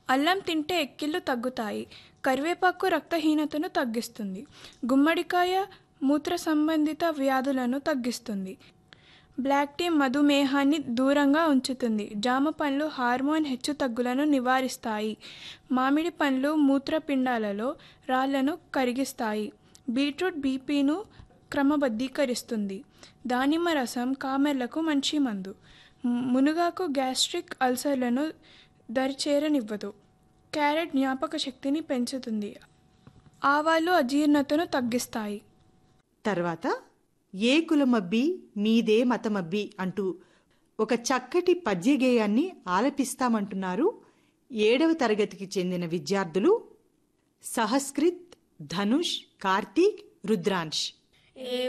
అల్లం తింటే ఎక్కిళ్ళు తగ్గుతాయి కరివేపాకు రక్తహీనతను తగ్గిస్తుంది గుమ్మడికాయ మూత్ర సంబంధిత వ్యాధులను తగ్గిస్తుంది బ్లాక్ టీ మధుమేహాన్ని దూరంగా ఉంచుతుంది జామ పండ్లు హార్మోన్ హెచ్చుతగ్గులను నివారిస్తాయి మామిడి పండ్లు మూత్రపిండాలలో రాళ్లను కరిగిస్తాయి బీట్రూట్ బీపీను క్రమబద్ధీకరిస్తుంది దానిమ్మ రసం కామెర్లకు మంచి మందు ము- మునగాకు గ్యాస్ట్రిక్ అల్సర్లను దరిచేరనివ్వదు క్యారెట్ జ్ఞాపక శక్తిని పెంచుతుంది ఆవాలు అజీర్ణతను తగ్గిస్తాయి తర్వాత ఏ కులమబ్బి మీదే మతమబ్బి అంటూ ఒక చక్కటి పద్యగేయాన్ని ఆలపిస్తామంటున్నారు ఏడవ తరగతికి చెందిన విద్యార్థులు సహస్కృత్ ధనుష్ కార్తీక్ రుద్రాంశ్ ఏ